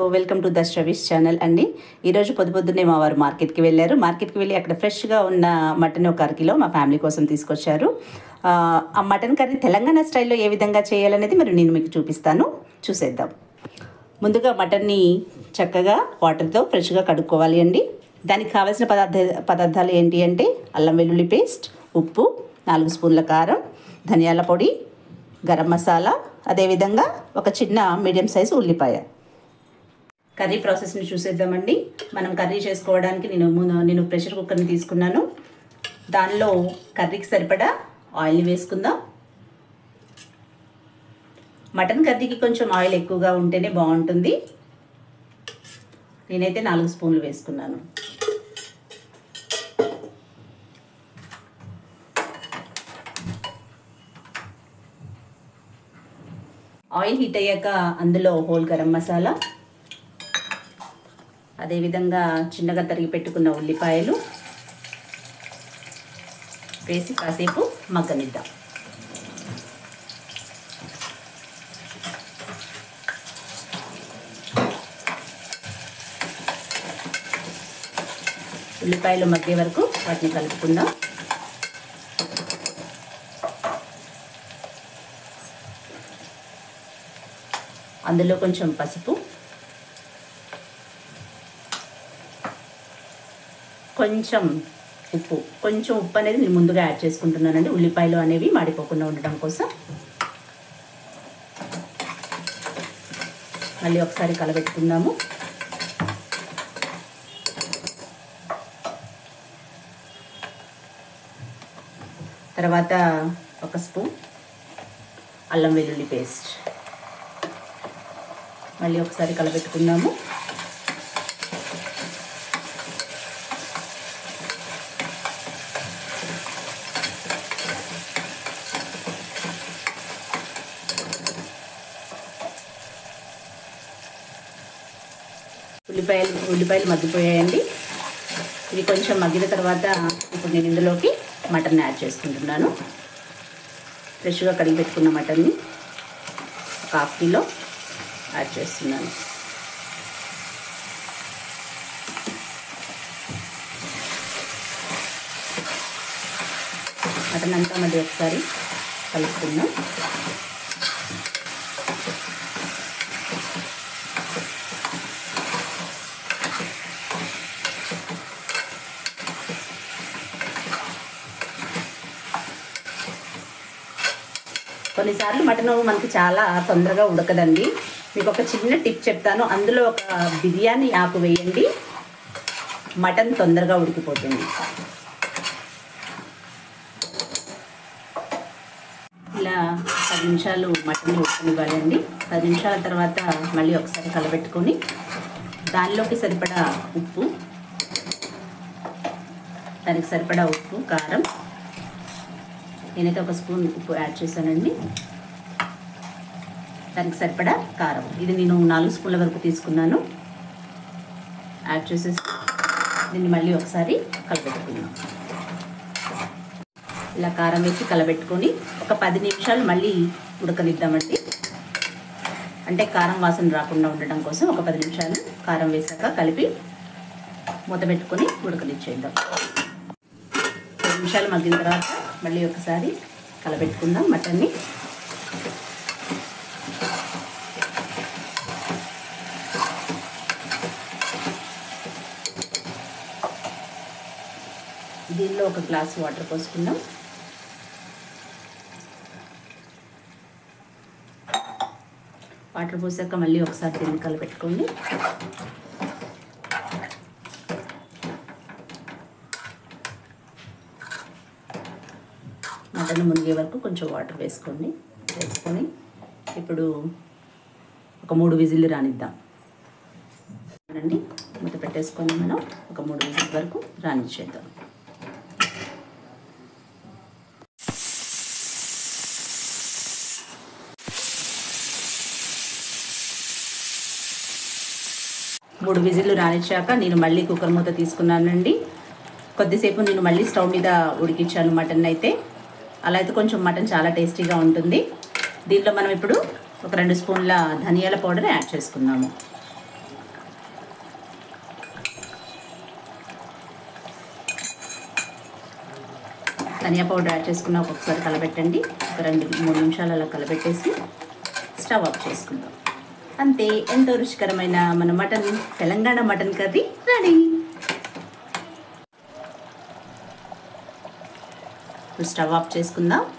welcome to the Shravish channel అండి ఈరోజు పొద్దు పొద్దున్నే మా వారు మార్కెట్కి వెళ్ళారు మార్కెట్కి వెళ్ళి అక్కడ ఫ్రెష్గా ఉన్న మటన్ ఒక అర కిలో మా ఫ్యామిలీ కోసం తీసుకొచ్చారు ఆ, ఆ మటన్ కర్రీ తెలంగాణ స్టైల్లో ఏ విధంగా చేయాలనేది మరి నేను మీకు చూపిస్తాను చూసేద్దాం ముందుగా మటన్ని చక్కగా వాటర్తో ఫ్రెష్గా కడుక్కోవాలి అండి దానికి కావాల్సిన పదార్థ పదార్థాలు ఏంటి అంటే అల్లం వెల్లుల్లి పేస్ట్ ఉప్పు నాలుగు స్పూన్ల కారం ధనియాల పొడి గరం మసాలా అదేవిధంగా ఒక చిన్న మీడియం సైజు ఉల్లిపాయ కర్రీ ప్రాసెస్ని చూసేద్దామండి మనం కర్రీ చేసుకోవడానికి నేను ముందు- నేను ప్రెషర్ కుక్కర్ని తీసుకున్నాను దానిలో కర్రీకి సరిపడా ఆయిల్ని వేసుకుందాం మటన్ కర్రీకి కొంచెం ఆయిల్ ఎక్కువగా ఉంటేనే బాగుంటుంది నేనైతే నాలుగు స్పూన్లు వేసుకున్నాను ఆయిల్ హీట్ అయ్యాక అందులో హోల్ గరం మసాలా అదేవిధంగా చిన్నగా తరిగి పెట్టుకున్న ఉల్లిపాయలు వేసి కాసేపు మగ్గనిద్దాం ఉల్లిపాయలు మగ్గే వరకు వాటిని కలుపుకుందాం అందులో కొంచెం పసుపు కొంచెం ఉప్పు కొంచెం ఉప్పు అనేది నేను ముందుగా యాడ్ చేసుకుంటున్నానండి ఉల్లిపాయలు అనేవి మాడిపోకుండా ఉండటం కోసం మళ్ళీ ఒకసారి కలబెట్టుకుందాము తర్వాత ఒక స్పూన్ అల్లం వెల్లుల్లి పేస్ట్ మళ్ళీ ఒకసారి కలబెట్టుకుందాము ఉల్లిపాయలు ఉల్లిపాయలు మగ్గిపోయాయండి ఇవి కొంచెం మగ్గిన తర్వాత ఇప్పుడు నేను ఇందులోకి మటన్ యాడ్ చేసుకుంటున్నాను ఫ్రెష్గా కడిగి పెట్టుకున్న మటన్ని ఒక హాఫ్ కిలో యాడ్ చేస్తున్నాను మటన్ అంతా మళ్ళీ ఒకసారి కలుపుకుందాం కొన్నిసార్లు మటన్ మనకి చాలా తొందరగా ఉడకదండి మీకు ఒక చిన్న టిప్ చెప్తాను అందులో ఒక బిర్యానీ ఆకు వేయండి మటన్ తొందరగా ఉడికిపోతుంది ఇలా పది నిమిషాలు మటన్ ఉడకనివ్వాలండి పది నిమిషాల తర్వాత మళ్ళీ ఒకసారి కలబెట్టుకొని దానిలోకి సరిపడా ఉప్పు దానికి సరిపడా ఉప్పు కారం నేనైతే ఒక స్పూన్ ఉప్పు యాడ్ చేశానండి దానికి సరిపడా కారం ఇది నేను నాలుగు స్పూన్ల వరకు తీసుకున్నాను యాడ్ చేసేసి దీన్ని మళ్ళీ ఒకసారి కలబెట్టుకున్నాం ఇలా కారం వేసి కలబెట్టుకొని ఒక పది నిమిషాలు మళ్ళీ ఉడకనిద్దామండి అంటే కారం వాసన రాకుండా ఉండడం కోసం ఒక పది నిమిషాలు కారం వేసాక కలిపి మూత పెట్టుకొని ఉడకనిచ్చేద్దాం పది నిమిషాలు మగ్గిన తర్వాత మళ్ళీ ఒకసారి కలబెట్టుకుందాం మటన్ని దీనిలో ఒక గ్లాస్ వాటర్ పోసుకుందాం వాటర్ పోసాక మళ్ళీ ఒకసారి దీన్ని కలపెట్టుకోండి మటన్ మునిగే వరకు కొంచెం వాటర్ వేసుకోండి వేసుకొని ఇప్పుడు ఒక మూడు విజిల్లు రానిద్దాం అండి మూత పెట్టేసుకొని మనం ఒక మూడు విజిల్ వరకు రానిచ్చేద్దాం మూడు విజిల్లు రానిచ్చాక నేను మళ్ళీ కుక్కర్ మూత తీసుకున్నానండి కొద్దిసేపు నేను మళ్ళీ స్టవ్ మీద ఉడికించాను మటన్ అయితే అలా అయితే కొంచెం మటన్ చాలా టేస్టీగా ఉంటుంది దీంట్లో మనం ఇప్పుడు ఒక రెండు స్పూన్ల ధనియాల పౌడర్ యాడ్ చేసుకుందాము ధనియా పౌడర్ యాడ్ చేసుకున్న ఒక్కొక్కసారి కలబెట్టండి ఒక రెండు మూడు నిమిషాలు అలా కలబెట్టేసి స్టవ్ ఆఫ్ చేసుకుందాం అంతే ఎంతో రుచికరమైన మన mutton Telangana mutton curry ready ఇప్పుడు స్టవ్ ఆఫ్ చేసుకుందాం